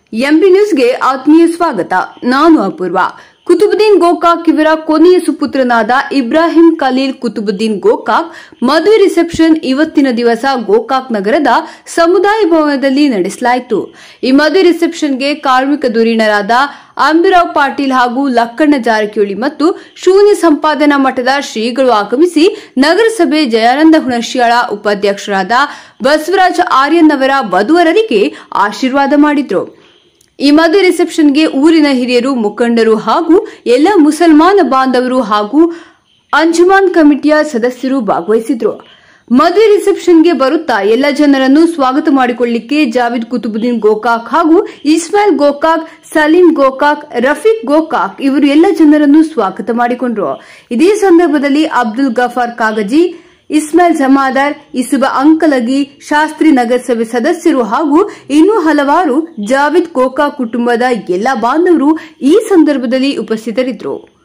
MB ನ್ಯೂಸ್ಗೆ ಆತ್ಮೀಯ ಸ್ವಾಗತ ನಾನು ಅಪೂರ್ವ ಕುತುಬುದ್ದೀನ್ ಗೋಕಾಕ್ ಇವರ ಕೊನೆಯ ಸುಪುತ್ರನಾದ ಇಬ್ರಾಹಿಂ ಖಲೀಲ್ ಕುತುಬುದ್ದೀನ್ ಗೋಕಾಕ್ ಮದುವೆ ರಿಸೆಪ್ಷನ್ ಇವತ್ತಿನ ದಿವಸ ಗೋಕಾಕ್ ನಗರದ ಸಮುದಾಯ ಭವನದಲ್ಲಿ ನಡೆಸಲಾಯಿತು ಈ ಮದುವೆ ರಿಸೆಪ್ಷನ್ಗೆ ಕಾರ್ಮಿಕ ಧುರೀಣರಾದ ಅಂಬಿರಾವ್ ಪಾಟೀಲ್ ಹಾಗೂ ಲಕ್ಕಣ್ಣ ಜಾರಕಿಹೊಳಿ ಮತ್ತು ಶೂನ್ಯ ಸಂಪಾದನಾ ಮಠದ ಶ್ರೀಗಳು ಆಗಮಿಸಿ ನಗರಸಭೆ ಜಯಾನಂದ ಹುಣಶ್ಯಾಳ ಉಪಾಧ್ಯಕ್ಷರಾದ ಬಸವರಾಜ ಆರ್ಯನ್ನವರ ವಧುವರರಿಗೆ ಆಶೀರ್ವಾದ ಮಾಡಿದ್ರು ಈ ಮದುವೆ ರಿಸೆಪ್ಷನ್ಗೆ ಊರಿನ ಹಿರಿಯರು ಮುಖಂಡರು ಹಾಗೂ ಎಲ್ಲ ಮುಸಲ್ಮಾನ ಬಾಂಧವರು ಹಾಗೂ ಅಂಜುಮಾನ್ ಕಮಿಟಿಯ ಸದಸ್ಯರು ಭಾಗವಹಿಸಿದ್ರು ಮದುವೆ ರಿಸೆಪ್ಷನ್ಗೆ ಬರುತ್ತಾ ಎಲ್ಲ ಜನರನ್ನು ಸ್ವಾಗತ ಮಾಡಿಕೊಳ್ಳಿಕ್ಕೆ ಜಾವಿದ್ ಕುತುಬುದ್ದೀನ್ ಗೋಕಾಕ್ ಹಾಗೂ ಇಸ್ಮಾಯಿಲ್ ಗೋಕಾಕ್ ಸಲೀಂ ಗೋಕಾಕ್ ರಫೀಕ್ ಗೋಕಾಕ್ ಇವರು ಎಲ್ಲ ಜನರನ್ನು ಸ್ವಾಗತ ಮಾಡಿಕೊಂಡ್ರು ಇದೇ ಸಂದರ್ಭದಲ್ಲಿ ಅಬ್ದುಲ್ ಗಫಾರ್ ಕಾಗಜಿ ಇಸ್ಮಾಯಿಲ್ ಜಮಾದಾರ್ ಇಸುಬ ಅಂಕಲಗಿ ಶಾಸ್ತ್ರಿ ನಗರಸಭೆ ಸದಸ್ಯರು ಹಾಗೂ ಇನ್ನೂ ಹಲವಾರು ಜಾವಿದ್ ಕೋಕಾ ಕುಟುಂಬದ ಎಲ್ಲ ಬಾಂಧವರು ಈ ಸಂದರ್ಭದಲ್ಲಿ ಉಪಸ್ಥಿತರಿದ್ದರು